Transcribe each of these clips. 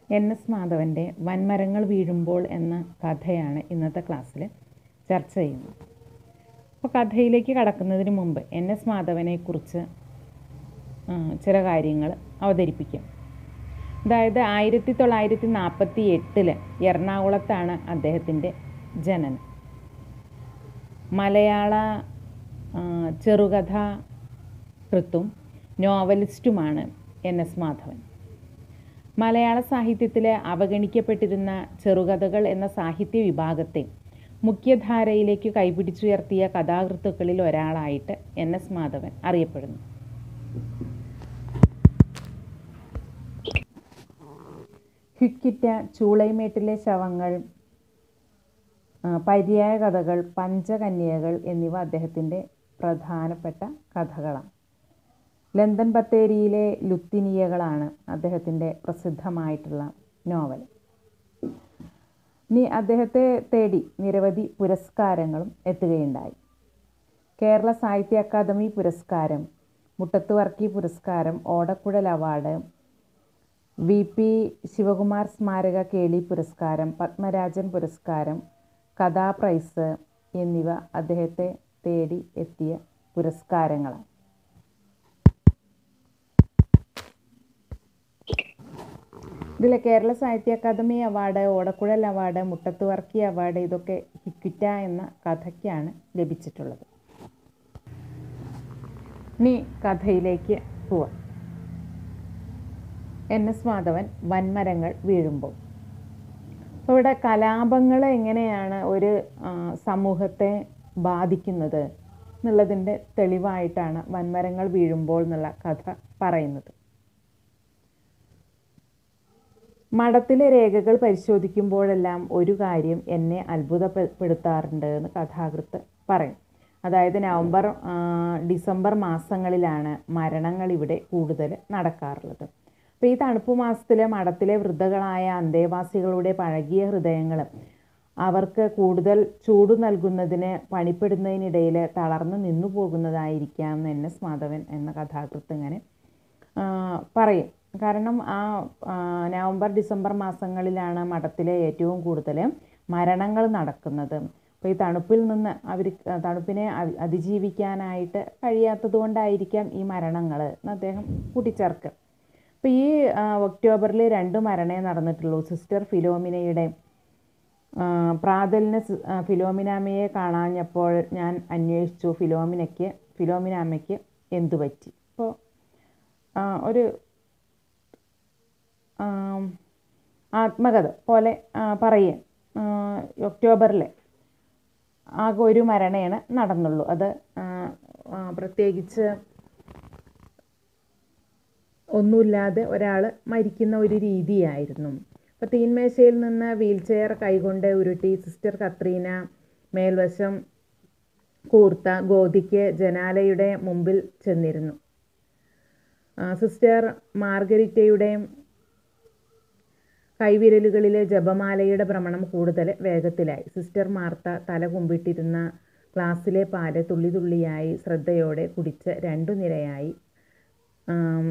N S മാധവൻ്റെ വൻമരങ്ങൾ വീഴുമ്പോൾ എന്ന കഥയാണ് ഇന്നത്തെ ക്ലാസ്സിൽ ചർച്ച ചെയ്യുന്നത് അപ്പോൾ കഥയിലേക്ക് കടക്കുന്നതിന് മുമ്പ് എൻ എസ് മാധവനെക്കുറിച്ച് ആ, ചില കാര്യങ്ങൾ അവതരിപ്പിക്കാം അതായത് ആയിരത്തി തൊള്ളായിരത്തി നാൽപ്പത്തി എട്ടില് എറണാകുളത്താണ് അദ്ദേഹത്തിൻ്റെ ജനനം മലയാള ആ, ചെറുകഥ കൃത്തും നോവലിസ്റ്റുമാണ് എൻ എസ് മാധവൻ മലയാള സാഹിത്യത്തിലെ അവഗണിക്കപ്പെട്ടിരുന്ന ചെറുകഥകൾ എന്ന സാഹിത്യ വിഭാഗത്തെ മുഖ്യധാരയിലേക്ക് കൈപിടിച്ചുയർത്തിയ കഥാകൃത്തുക്കളിൽ ഒരാളായിട്ട് എൻ എസ് മാധവൻ അറിയപ്പെടുന്നു ഹിക്കിറ്റ ചൂളൈമേട്ടിലെ ശവങ്ങൾ ആ, പര്യായ കഥകൾ പഞ്ചകന്യകൾ എന്നിവ അദ്ദേഹത്തിൻ്റെ പ്രധാനപ്പെട്ട കഥകളാണ് ലണ്ടൻ ബത്തേരിയിലെ ലുത്തിനിയകളാണ് അദ്ദേഹത്തിൻ്റെ പ്രസിദ്ധമായിട്ടുള്ള നോവൽ ഇനി അദ്ദേഹത്തെ തേടി നിരവധി പുരസ്കാരങ്ങളും എത്തുകയുണ്ടായി കേരള സാഹിത്യ അക്കാദമി പുരസ്കാരം മുട്ടത്ത് വർക്കി പുരസ്കാരം ഓടക്കുഴൽ അവാർഡ് വി പി ശിവകുമാർ സ്മാരക കേളി പുരസ്കാരം പത്മരാജൻ പുരസ്കാരം കഥാ പ്രൈസ് എന്നിവ അദ്ദേഹത്തെ തേടി എത്തിയ പുരസ്കാരങ്ങളാണ് ഇതിൽ Kerala Sahitya Akademi award Odakkuzhal award Muttathu Varkey award ഇതൊക്കെ ഹിക്കുറ്റ എന്ന കഥയ്ക്കാണ് ലഭിച്ചിട്ടുള്ളത് ഇനി കഥയിലേക്ക് പോവാം എൻ എസ് മാധവൻ വൻമരങ്ങൾ വീഴുമ്പോൾ അപ്പോൾ ഇവിടെ കലാപങ്ങൾ എങ്ങനെയാണ് ഒരു ആ, സമൂഹത്തെ ബാധിക്കുന്നത് എന്നുള്ളതിൻ്റെ തെളിവായിട്ടാണ് വൻമരങ്ങൾ വീഴുമ്പോൾ എന്നുള്ള കഥ പറയുന്നത് മഠത്തിലെ രേഖകൾ പരിശോധിക്കുമ്പോഴെല്ലാം ഒരു കാര്യം എന്നെ അത്ഭുതപ്പെടുത്താറുണ്ട് എന്ന് കഥാകൃത്ത് പറയും അതായത് നവംബർ ആ, ഡിസംബർ മാസങ്ങളിലാണ് മരണങ്ങൾ ഇവിടെ കൂടുതൽ നടക്കാറുള്ളത് അപ്പോൾ ഈ തണുപ്പ് മാസത്തിലെ മഠത്തിലെ വൃദ്ധകളായ അന്തേവാസികളുടെ പഴകിയ ഹൃദയങ്ങൾ അവർക്ക് കൂടുതൽ ചൂട് നൽകുന്നതിന് പണിപ്പെടുന്നതിനിടയിൽ തളർന്നു നിന്നു പോകുന്നതായിരിക്കാം എന്ന് എൻ എസ് മാധവൻ എന്ന കഥാകൃത്ത് ഇങ്ങനെ ആ, പറയും കാരണം ആ ആ, നവംബർ ഡിസംബർ മാസങ്ങളിലാണ് മഠത്തിലെ ഏറ്റവും കൂടുതൽ മരണങ്ങൾ നടക്കുന്നത് അപ്പോൾ ഈ തണുപ്പിൽ നിന്ന് അവർ തണുപ്പിനെ അ- അതിജീവിക്കാനായിട്ട് കഴിയാത്തത് കൊണ്ടായിരിക്കാം ഈ മരണങ്ങൾ എന്ന് അദ്ദേഹം കൂട്ടിച്ചേർക്കുക അപ്പോൾ ഈ ആ, ഒക്ടോബറിൽ രണ്ട് മരണേ നടന്നിട്ടുള്ളൂ സിസ്റ്റർ ഫിലോമിനയുടെ ആ, പ്രാതലിന് സി- ആ, ഫിലോമിനാമ്മയെ കാണാഞ്ഞപ്പോൾ ഞാൻ അന്വേഷിച്ചു ഫിലോമിനയ്ക്ക് ഫിലോമിനാമ്മയ്ക്ക് എന്തു പറ്റി അപ്പോൾ ഒരു ആം, ആത്മകഥ പോലെ പറയുക ഒക്ടോബറിൽ ആകെ ഒരു മരണയാണ് നടന്നുള്ളൂ അത് ആ, ആ, പ്രത്യേകിച്ച് ഒന്നുമില്ലാതെ ഒരാൾ മരിക്കുന്ന ഒരു രീതിയായിരുന്നു അപ്പോൾ തീന്മേശയിൽ നിന്ന് വീൽ ചെയർ കൈകൊണ്ട് ഉരുട്ടി സിസ്റ്റർ കത്രീന മേൽവശം കൂർത്ത ഗോതിക്ക് ജനാലയുടെ മുമ്പിൽ ചെന്നിരുന്നു ആ, സിസ്റ്റർ മാർഗരിറ്റയുടെ കൈവിരലുകളിലെ ജപമാലയുടെ ഭ്രമണം കൂടുതൽ വേഗത്തിലായി സിസ്റ്റർ മാർത്ത തല കുമ്പിട്ടിരുന്ന ഗ്ലാസ്സിലെ പാല് തുള്ളി തുള്ളിയായി ശ്രദ്ധയോടെ കുടിച്ച് രണ്ടു നിരയായി ആം,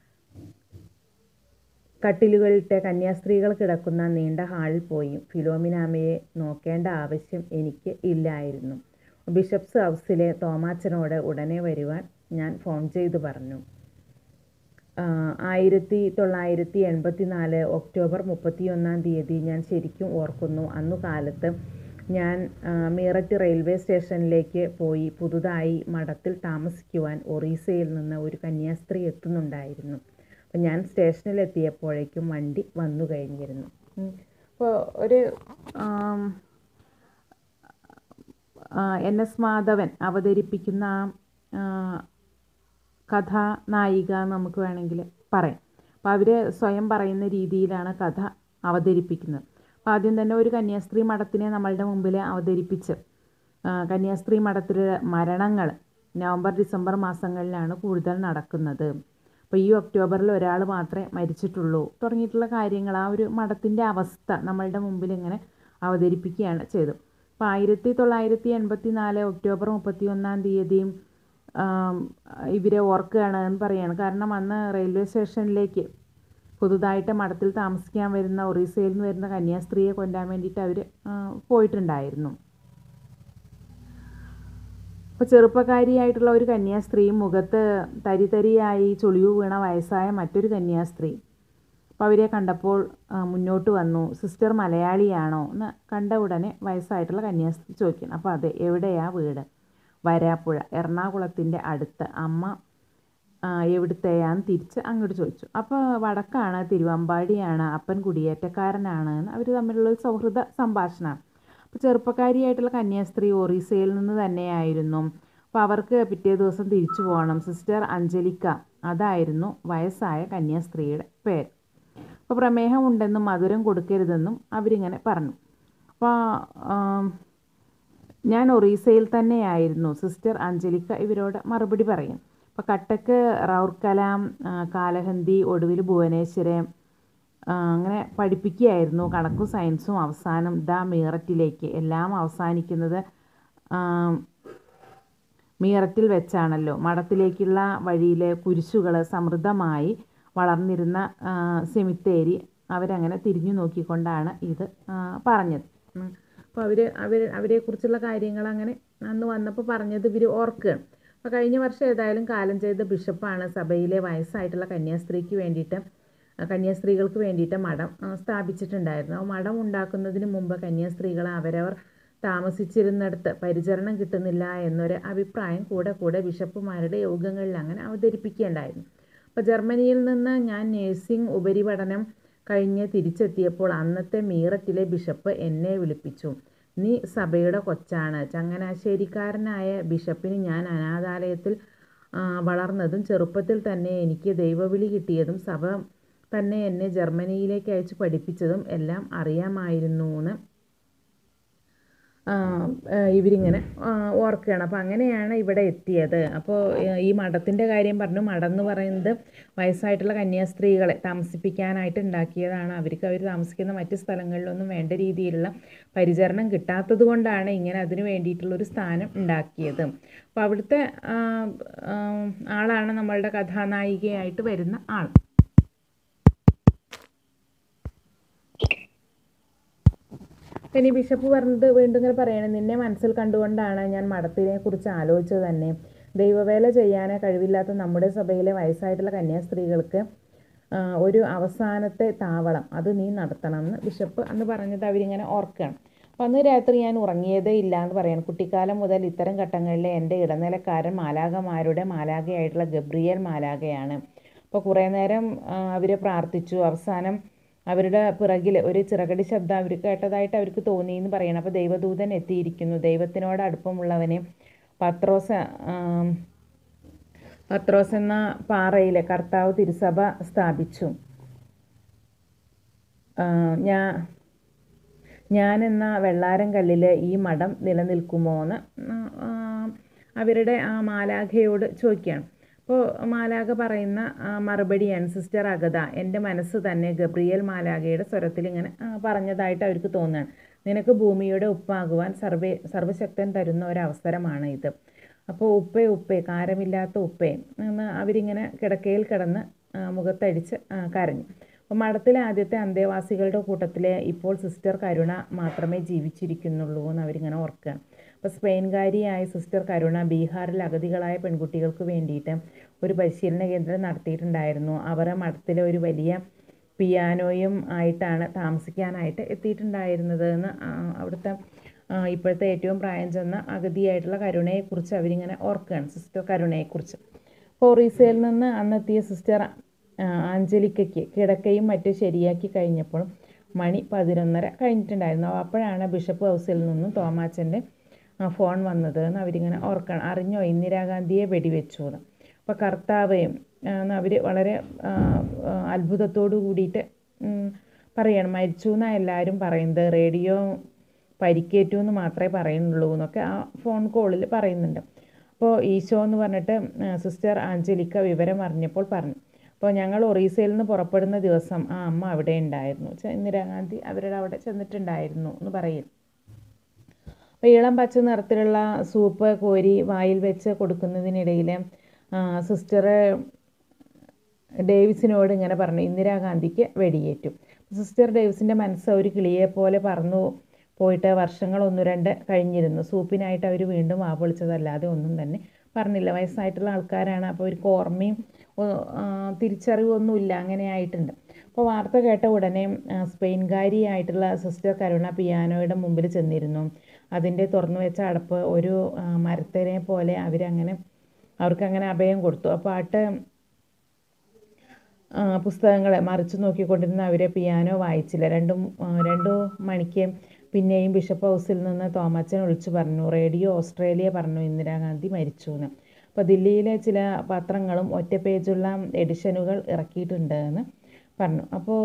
കട്ടിലുകളിട്ട് കന്യാസ്ത്രീകൾ കിടക്കുന്ന നീണ്ട ഹാളിൽ പോയി ഫിലോമിനാമയെ നോക്കേണ്ട ആവശ്യം എനിക്ക് ഇല്ലായിരുന്നു ബിഷപ്സ് ഹൗസിലെ തോമാച്ചനോട് ഉടനെ വരുവാൻ ഞാൻ ഫോൺ ചെയ്തു പറഞ്ഞു ആഹ് ആയിരത്തി തൊള്ളായിരത്തി എൺപത്തി നാല് ഒക്ടോബർ മുപ്പത്തിയൊന്നാം തീയതി ഞാൻ ശരിക്കും ഓർക്കുന്നു അന്നു കാലത്ത് ഞാൻ ആഹ് മീററ്റ് റെയിൽവേ സ്റ്റേഷനിലേക്ക് പോയി പുതുതായി മഠത്തിൽ താമസിക്കുവാൻ ഒറീസയിൽ നിന്ന് ഒരു കന്യാസ്ത്രീ എത്തുന്നുണ്ടായിരുന്നു അപ്പം ഞാൻ സ്റ്റേഷനിലെത്തിയപ്പോഴേക്കും വണ്ടി വന്നു കഴിഞ്ഞിരുന്നു അപ്പോൾ ഒരു ആം, ആ, എൻ എസ് മാധവൻ അവതരിപ്പിക്കുന്ന ആ, കഥാനായിക എന്ന് നമുക്ക് വേണമെങ്കിൽ പറയാം അപ്പോൾ അവർ സ്വയം പറയുന്ന രീതിയിലാണ് കഥ അവതരിപ്പിക്കുന്നത് അപ്പോൾ ആദ്യം തന്നെ ഒരു കന്യാസ്ത്രീ മഠത്തിനെ നമ്മളുടെ മുമ്പിൽ അവതരിപ്പിച്ച് ആ, കന്യാസ്ത്രീ മഠത്തിലെ മരണങ്ങൾ നവംബർ ഡിസംബർ മാസങ്ങളിലാണ് കൂടുതൽ നടക്കുന്നത് അപ്പോൾ ഈ ഒക്ടോബറിൽ ഒരാൾ മാത്രമേ മരിച്ചിട്ടുള്ളൂ തുടങ്ങിയിട്ടുള്ള കാര്യങ്ങൾ ആ ഒരു മഠത്തിൻ്റെ അവസ്ഥ നമ്മളുടെ മുമ്പിൽ ഇങ്ങനെ അവതരിപ്പിക്കുകയാണ് ചെയ്തത് അപ്പോൾ ആയിരത്തി തൊള്ളായിരത്തി എൺപത്തി നാല് ഒക്ടോബർ മുപ്പത്തി ഒന്നാം തീയതിയും ആം, ഇവരെ ഓർക്കുകയാണ് എന്ന് പറയാണ് കാരണം അന്ന് റെയിൽവേ സ്റ്റേഷനിലേക്ക് പുതുതായിട്ട് മഠത്തിൽ താമസിക്കാൻ വരുന്ന ഒറീസയിൽ നിന്ന് വരുന്ന കന്യാസ്ത്രീയെ കൊല്ലാൻ വേണ്ടിയിട്ട് അവർ പോയിട്ടുണ്ടായിരുന്നു അപ്പോൾ ചെറുപ്പക്കാരിയായിട്ടുള്ള ഒരു കന്യാസ്ത്രീയും മുഖത്ത് തരിതരിയായി ചുളിവ് വീണ വയസ്സായ മറ്റൊരു കന്യാസ്ത്രീ അപ്പോൾ അവരെ കണ്ടപ്പോൾ മുന്നോട്ട് വന്നു സിസ്റ്റർ മലയാളിയാണോ എന്ന് കണ്ട ഉടനെ വയസ്സായിട്ടുള്ള കന്യാസ്ത്രീ ചോദിക്കണം അപ്പോൾ അതെ എവിടെയാ വീട് വരാപ്പുഴ എറണാകുളത്തിൻ്റെ അടുത്ത് അമ്മ എവിടുത്തെയാന്ന് തിരിച്ച് അങ്ങോട്ട് ചോദിച്ചു അപ്പോൾ വടക്കാണ് തിരുവമ്പാടിയാണ് അപ്പൻ കുടിയേറ്റക്കാരനാണ് എന്ന് അവർ തമ്മിലുള്ള ഒരു സൗഹൃദ സംഭാഷണമാണ് അപ്പോൾ ചെറുപ്പക്കാരിയായിട്ടുള്ള കന്യാസ്ത്രീ ഒറീസയിൽ നിന്ന് തന്നെയായിരുന്നു അപ്പോൾ അവർക്ക് പിറ്റേ ദിവസം തിരിച്ചു പോകണം സിസ്റ്റർ അഞ്ജലിക്ക അതായിരുന്നു വയസ്സായ കന്യാസ്ത്രീയുടെ പേര് അപ്പോൾ പ്രമേഹം ഉണ്ടെന്നും മധുരം കൊടുക്കരുതെന്നും അവരിങ്ങനെ പറഞ്ഞു അപ്പോൾ ഞാൻ ഒറീസയിൽ തന്നെയായിരുന്നു സിസ്റ്റർ അഞ്ജലിക്ക ഇവരോട് മറുപടി പറയും അപ്പോൾ കട്ടക്ക് റൗർക്കലാം കാലഹന്തി ഒടുവിൽ ഭുവനേശ്വരം അങ്ങനെ പഠിപ്പിക്കുകയായിരുന്നു കണക്കും സയൻസും അവസാനം ദാ മീററ്റിലേക്ക് എല്ലാം അവസാനിക്കുന്നത് മീററ്റിൽ വെച്ചാണല്ലോ മഠത്തിലേക്കുള്ള വഴിയിലെ കുരിശുകൾ സമൃദ്ധമായി വളർന്നിരുന്ന സെമിത്തേരി അവരങ്ങനെ തിരിഞ്ഞു നോക്കിക്കൊണ്ടാണ് ഇത് പറഞ്ഞത് അപ്പോൾ അവർ അവർ അവരെക്കുറിച്ചുള്ള കാര്യങ്ങൾ അങ്ങനെ അന്ന് വന്നപ്പോൾ പറഞ്ഞത് ഇവർ ഓർക്കുകയാണ് അപ്പോൾ കഴിഞ്ഞ വർഷം ഏതായാലും കാലം ചെയ്ത ബിഷപ്പാണ് സഭയിലെ വയസ്സായിട്ടുള്ള കന്യാസ്ത്രീക്ക് വേണ്ടിയിട്ട് കന്യാസ്ത്രീകൾക്ക് വേണ്ടിയിട്ട് മഠം സ്ഥാപിച്ചിട്ടുണ്ടായിരുന്നു ആ മഠം ഉണ്ടാക്കുന്നതിന് മുമ്പ് കന്യാസ്ത്രീകൾ അവരവർ താമസിച്ചിരുന്നിടത്ത് പരിചരണം കിട്ടുന്നില്ല എന്നൊരു അഭിപ്രായം കൂടെ കൂടെ ബിഷപ്പുമാരുടെ യോഗങ്ങളിൽ അങ്ങനെ അവതരിപ്പിക്കുകയുണ്ടായിരുന്നു അപ്പോൾ ജർമ്മനിയിൽ നിന്ന് ഞാൻ നേഴ്സിംഗ് ഉപരിപഠനം കഴിഞ്ഞ് തിരിച്ചെത്തിയപ്പോൾ അന്നത്തെ മീററ്റിലെ ബിഷപ്പ് എന്നെ വിളിപ്പിച്ചു നീ സഭയുടെ കൊച്ചാണ് ചങ്ങനാശ്ശേരിക്കാരനായ ബിഷപ്പിന് ഞാൻ അനാഥാലയത്തിൽ വളർന്നതും ചെറുപ്പത്തിൽ തന്നെ എനിക്ക് ദൈവവിളി കിട്ടിയതും സഭ തന്നെ എന്നെ ജർമ്മനിയിലേക്ക് അയച്ച് പഠിപ്പിച്ചതും എല്ലാം അറിയാമായിരുന്നു എന്ന് ഇവരിങ്ങനെ ഓർക്കുകയാണ് അപ്പോൾ അങ്ങനെയാണ് ഇവിടെ എത്തിയത് അപ്പോൾ ഈ മഠത്തിൻ്റെ കാര്യം പറഞ്ഞു മഠം എന്ന് പറയുന്നത് വയസ്സായിട്ടുള്ള കന്യാസ്ത്രീകളെ താമസിപ്പിക്കാനായിട്ട് ഉണ്ടാക്കിയതാണ് അവർക്ക് അവർ താമസിക്കുന്ന മറ്റ് സ്ഥലങ്ങളിലൊന്നും വേണ്ട രീതിയിലുള്ള പരിചരണം കിട്ടാത്തത് കൊണ്ടാണ് ഇങ്ങനെ അതിന് വേണ്ടിയിട്ടുള്ളൊരു സ്ഥാനം ഉണ്ടാക്കിയത് അപ്പോൾ അവിടുത്തെ ആളാണ് നമ്മളുടെ കഥാനായികയായിട്ട് വരുന്ന ആൾ ഇനി ബിഷപ്പ് പറഞ്ഞത് വീണ്ടും ഇങ്ങനെ പറയണം നിന്നെ മനസ്സിൽ കണ്ടുകൊണ്ടാണ് ഞാൻ മഠത്തിനെ കുറിച്ച് ആലോചിച്ചത് തന്നെ ദൈവവേല ചെയ്യാൻ കഴിവില്ലാത്ത നമ്മുടെ സഭയിലെ വയസ്സായിട്ടുള്ള കന്യാസ്ത്രീകൾക്ക് ഒരു അവസാനത്തെ താവളം അത് നീ നടത്തണം എന്ന് ബിഷപ്പ് അന്ന് പറഞ്ഞത് അവരിങ്ങനെ ഓർക്കുകയാണ് അപ്പം അന്ന് രാത്രി ഞാൻ ഉറങ്ങിയതേ ഇല്ല എന്ന് പറയണം കുട്ടിക്കാലം മുതൽ ഇത്തരം ഘട്ടങ്ങളിലെ എൻ്റെ ഇടനിലക്കാരൻ മാലാകമാരുടെ മാലാകയായിട്ടുള്ള ഗബ്രിയേൽ മാലാകയാണ് അപ്പോൾ കുറേ നേരം അവർ പ്രാർത്ഥിച്ചു അവസാനം അവരുടെ പിറകിൽ ഒരു ചിറകടി ശബ്ദം അവർ കേട്ടതായിട്ട് അവർക്ക് തോന്നി എന്ന് പറയണം അപ്പോൾ ദൈവദൂതൻ എത്തിയിരിക്കുന്നു ദൈവത്തിനോട് അടുപ്പമുള്ളവനെ പത്രോസ് പത്രോസ് എന്ന പാറയിലെ കർത്താവ് തിരുസഭ സ്ഥാപിച്ചു ഞാൻ ഞാൻ എന്ന വെള്ളാരം കല്ലിൽ ഈ മഠം നിലനിൽക്കുമോ എന്ന് അവരുടെ ആ മാലാഖയോട് ചോദിക്കുകയാണ് അപ്പോൾ മാലാഖ പറയുന്ന മറുപടിയാണ് സിസ്റ്റർ അഗത എൻ്റെ മനസ്സ് തന്നെ ഗബ്രിയേൽ മാലാഖയുടെ സ്വരത്തിൽ ഇങ്ങനെ പറഞ്ഞതായിട്ട് അവർക്ക് തോന്നുകയാണ് നിനക്ക് ഭൂമിയുടെ ഉപ്പാകുവാൻ സർവേ സർവശക്തൻ തരുന്ന ഒരവസരമാണ് ഇത് അപ്പോൾ ഉപ്പേ ഉപ്പേ കാരമില്ലാത്ത ഉപ്പേ എന്ന് അവരിങ്ങനെ കിടക്കയിൽ കിടന്ന് മുഖത്തടിച്ച് കരഞ്ഞു അപ്പോൾ മഠത്തിലെ ആദ്യത്തെ അന്തേവാസികളുടെ കൂട്ടത്തിൽ ഇപ്പോൾ സിസ്റ്റർ കരുണ മാത്രമേ ജീവിച്ചിരിക്കുന്നുള്ളൂ എന്ന് അവരിങ്ങനെ ഓർക്കുകയാണ് അപ്പോൾ സ്പെയിൻകാരിയായ സിസ്റ്റർ കരുണ ബീഹാറിൽ അഗതികളായ പെൺകുട്ടികൾക്ക് വേണ്ടിയിട്ട് ഒരു പരിശീലന കേന്ദ്രം നടത്തിയിട്ടുണ്ടായിരുന്നു അവർ മഠത്തിലെ ഒരു വലിയ പിയാനോയും ആയിട്ടാണ് താമസിക്കാനായിട്ട് എത്തിയിട്ടുണ്ടായിരുന്നത് എന്ന് അവിടുത്തെ ഇപ്പോഴത്തെ ഏറ്റവും പ്രായം ചെന്ന അഗതിയായിട്ടുള്ള കരുണയെക്കുറിച്ച് അവരിങ്ങനെ ഓർക്കുകയാണ് സിസ്റ്റർ കരുണയെക്കുറിച്ച് ഫോറീസയിൽ നിന്ന് അന്നെത്തിയ സിസ്റ്റർ ആഞ്ചലിക്കയ്ക്ക് കിടക്കയും മറ്റും ശരിയാക്കി കഴിഞ്ഞപ്പോൾ മണി പതിനൊന്നര കഴിഞ്ഞിട്ടുണ്ടായിരുന്നു അപ്പോഴാണ് ബിഷപ്പ് ഹൗസിൽ നിന്നും തോമാച്ചൻ്റെ ഫോൺ വന്നത് എന്ന് അവരിങ്ങനെ ഓർക്കണം അറിഞ്ഞോ ഇന്ദിരാഗാന്ധിയെ വെടിവെച്ചു എന്ന് അപ്പോൾ കർത്താവേയും അവർ വളരെ അത്ഭുതത്തോടു കൂടിയിട്ട് പറയണം മരിച്ചു എന്നാണ് എല്ലാവരും പറയുന്നത് റേഡിയോ പരിക്കേറ്റു എന്ന് മാത്രമേ പറയുന്നുള്ളൂ എന്നൊക്കെ ആ ഫോൺ കോളിൽ പറയുന്നുണ്ട് അപ്പോൾ ഈശോ എന്ന് പറഞ്ഞിട്ട് സിസ്റ്റർ ആഞ്ചലിക്ക വിവരം അറിഞ്ഞപ്പോൾ പറഞ്ഞു അപ്പോൾ ഞങ്ങൾ ഒറീസയിൽ നിന്ന് പുറപ്പെടുന്ന ദിവസം ആ അമ്മ അവിടെ ഉണ്ടായിരുന്നു ഇന്ദിരാഗാന്ധി അവരുടെ അവിടെ ചെന്നിട്ടുണ്ടായിരുന്നു എന്ന് പറയും അപ്പോൾ ഇളം പച്ച നിറത്തിലുള്ള സൂപ്പ് കോരി വായിൽ വെച്ച് കൊടുക്കുന്നതിനിടയിൽ സിസ്റ്റർ ഡേവിസിനോട് ഇങ്ങനെ പറഞ്ഞു ഇന്ദിരാഗാന്ധിക്ക് വെടിയേറ്റു സിസ്റ്റർ ഡേവിസിൻ്റെ മനസ്സ് ഒരു കിളിയെ പോലെ പറന്നു പോയിട്ട് വർഷങ്ങൾ ഒന്ന് രണ്ട് കഴിഞ്ഞിരുന്നു സൂപ്പിനായിട്ട് അവർ വീണ്ടും വാ പൊളിച്ചതല്ലാതെ ഒന്നും തന്നെ പറഞ്ഞില്ല വയസ്സായിട്ടുള്ള ആൾക്കാരാണ് അപ്പോൾ അവർക്ക് ഓർമ്മയും ഒ- ആ, തിരിച്ചറിവൊന്നുമില്ല അങ്ങനെ ആയിട്ടുണ്ട് അപ്പോൾ വാർത്ത കേട്ട ഉടനെ ആ, സ്പെയിൻകാരിയായിട്ടുള്ള സിസ്റ്റർ കരുണ പിയാനോയുടെ മുമ്പിൽ ചെന്നിരുന്നു അതിൻ്റെ തുറന്നു വെച്ച അടപ്പ് ഒരു ആ, മരത്തിനെ പോലെ അവരങ്ങനെ അവർക്കങ്ങനെ അഭയം കൊടുത്തു ആ പാട്ട് പുസ്തകങ്ങൾ മറിച്ചു നോക്കിക്കൊണ്ടിരുന്ന അവരെ പിയാനോ വായിച്ചില്ല രണ്ടും ആ, രണ്ടു മണിക്ക് പിന്നെയും ബിഷപ്പ് ഹൗസിൽ നിന്ന് തോമച്ചൻ വിളിച്ചു പറഞ്ഞു റേഡിയോ ഓസ്ട്രേലിയ പറഞ്ഞു ഇന്ദിരാഗാന്ധി മരിച്ചു എന്ന് അപ്പോൾ ദില്ലിയിലെ ചില പത്രങ്ങളും ഒറ്റ പേജുള്ള എഡിഷനുകൾ ഇറക്കിയിട്ടുണ്ട് എന്ന് പറഞ്ഞു അപ്പോൾ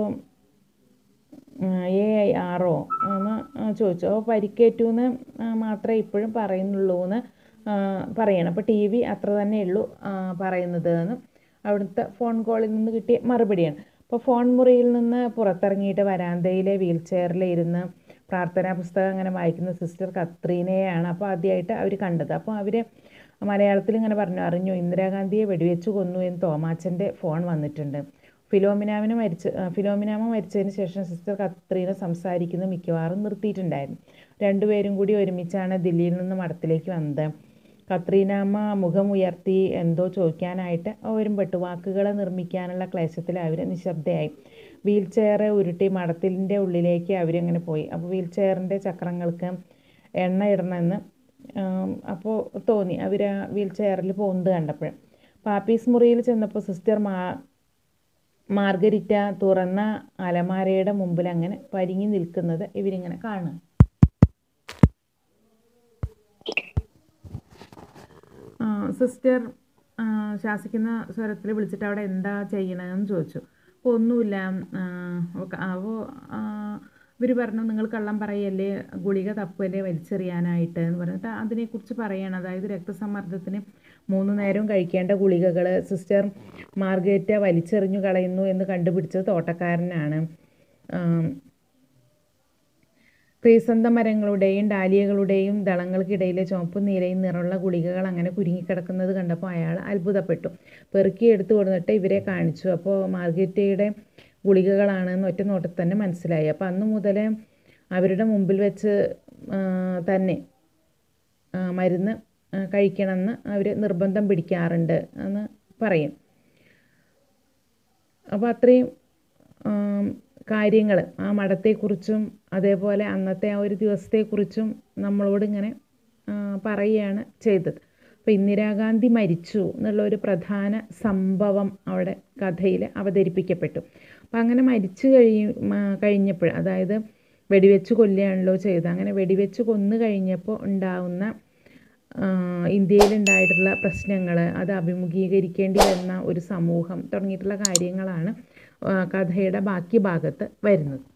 എ ഐ ആറോ എന്ന് ചോദിച്ചു അപ്പോൾ പരിക്കേറ്റു എന്ന് മാത്രമേ ഇപ്പോഴും പറയുന്നുള്ളൂ എന്ന് ആ, പറയണം അപ്പോൾ ടി വി അത്ര തന്നെ ഉള്ളൂ ആ, പറയുന്നത് എന്ന് അവിടുത്തെ ഫോൺ കോളിൽ നിന്ന് കിട്ടിയ മറുപടിയാണ് അപ്പോൾ ഫോൺ മുറിയിൽ നിന്ന് പുറത്തിറങ്ങിയിട്ട് വരാന്തയിലെ വീൽ ചെയറിൽ ഇരുന്ന് പ്രാർത്ഥനാ പുസ്തകം അങ്ങനെ വായിക്കുന്ന സിസ്റ്റർ കത്രീനയെയാണ് അപ്പോൾ ആദ്യമായിട്ട് അവർ കണ്ടത് അപ്പോൾ അവർ മലയാളത്തിൽ ഇങ്ങനെ പറഞ്ഞു അറിഞ്ഞു ഇന്ദിരാഗാന്ധിയെ വെടിവെച്ച് കൊന്നു എന്ന് തോമാച്ചൻ്റെ ഫോൺ വന്നിട്ടുണ്ട് ഫിലോമിനാവിന് മരിച്ച ആ, ഫിലോമിനാമ മരിച്ചതിന് ശേഷം സിസ്റ്റർ കത്രീന സംസാരിക്കുന്നത് മിക്കവാറും നിർത്തിയിട്ടുണ്ടായിരുന്നു രണ്ടുപേരും കൂടി ഒരുമിച്ചാണ് ദില്ലിയിൽ നിന്ന് മഠത്തിലേക്ക് വന്നത് കത്രീനാമ്മ മുഖം ഉയർത്തി എന്തോ ചോദിക്കാനായിട്ട് അവരും പെട്ടു വാക്കുകൾ നിർമ്മിക്കാനുള്ള ക്ലേശത്തിൽ അവർ നിശബ്ദയായി വീൽ ചെയർ ഉരുട്ടി മഠത്തിൻ്റെ ഉള്ളിലേക്ക് അവരങ്ങനെ പോയി അപ്പോൾ വീൽ ചെയറിൻ്റെ ചക്രങ്ങൾക്ക് എണ്ണ ഇടണമെന്ന് അപ്പോൾ തോന്നി അവർ വീൽ ചെയറിൽ പോകുന്നത് കണ്ടപ്പോൾ പാപ്പീസ് മുറിയിൽ ചെന്നപ്പോൾ സിസ്റ്റർ മാ മാർഗരിറ്റ തുറന്ന അലമാരയുടെ മുമ്പിൽ അങ്ങനെ പരിങ്ങി നിൽക്കുന്നത് ഇവരിങ്ങനെ കാണുക ആ, സിസ്റ്റർ ആ, ശാസിക്കുന്ന സ്വരത്തിൽ വിളിച്ചിട്ട് അവിടെ എന്താ ചെയ്യണതെന്ന് ചോദിച്ചു അപ്പോൾ ഒന്നുമില്ല അപ്പോൾ ഇവർ പറഞ്ഞു നിങ്ങൾ കള്ളം പറയല്ലേ ഗുളിക തപ്പല്ലേ വലിച്ചെറിയാനായിട്ട് എന്ന് പറഞ്ഞിട്ട് അതിനെക്കുറിച്ച് പറയണം അതായത് രക്തസമ്മർദ്ദത്തിന് മൂന്ന് നേരവും കഴിക്കേണ്ട ഗുളികകൾ സിസ്റ്റർ മാർഗരറ്റ വലിച്ചെറിഞ്ഞു കളയുന്നു എന്ന് കണ്ടുപിടിച്ചത് തോട്ടക്കാരനാണ് ആം, ക്രീസന്ത മരങ്ങളുടെയും ഡാലിയകളുടെയും ദളങ്ങൾക്കിടയിലെ ചുവപ്പും നീലയും നിറമുള്ള ഗുളികകൾ അങ്ങനെ കുരുങ്ങിക്കിടക്കുന്നത് കണ്ടപ്പോൾ അയാൾ അത്ഭുതപ്പെട്ടു പെറുക്കി എടുത്തു കൊടുത്തിട്ട് ഇവരെ കാണിച്ചു അപ്പോൾ മാർഗരറ്റയുടെ ഗുളികകളാണെന്ന് ഒറ്റ നോട്ടത്തിൽ തന്നെ മനസ്സിലായി അപ്പോൾ അന്ന് മുതൽ അവരുടെ മുമ്പിൽ വെച്ച് ആ, തന്നെ ആ, മരുന്ന് ആ, കഴിക്കണമെന്ന് അവർ നിർബന്ധം പിടിക്കാറുണ്ട് എന്ന് പറയും അപ്പോൾ അത്രയും കാര്യങ്ങൾ ആ മഠത്തെക്കുറിച്ചും അതേപോലെ അന്നത്തെ ആ ഒരു ദിവസത്തെക്കുറിച്ചും നമ്മളോട് ഇങ്ങനെ ആ, പറയുകയാണ് ചെയ്തത് അപ്പോൾ ഇന്ദിരാഗാന്ധി മരിച്ചു എന്നുള്ള ഒരു പ്രധാന സംഭവം അവിടെ കഥയിൽ അവതരിപ്പിക്കപ്പെട്ടു അപ്പം അങ്ങനെ മരിച്ചു കഴിയും കഴിഞ്ഞപ്പോൾ അതായത് വെടിവെച്ച് കൊല്ലുകയാണല്ലോ ചെയ്തത് അങ്ങനെ വെടിവെച്ച് കൊന്നു കഴിഞ്ഞപ്പോൾ ഉണ്ടാവുന്ന ആ, ഇന്ത്യയിലുണ്ടായിട്ടുള്ള പ്രശ്നങ്ങൾ അത് അഭിമുഖീകരിക്കേണ്ടി വന്ന ഒരു സമൂഹം തുടങ്ങിയിട്ടുള്ള കാര്യങ്ങളാണ് ആ, കഥയുടെ ബാക്കി ഭാഗത്ത് വരുന്നത്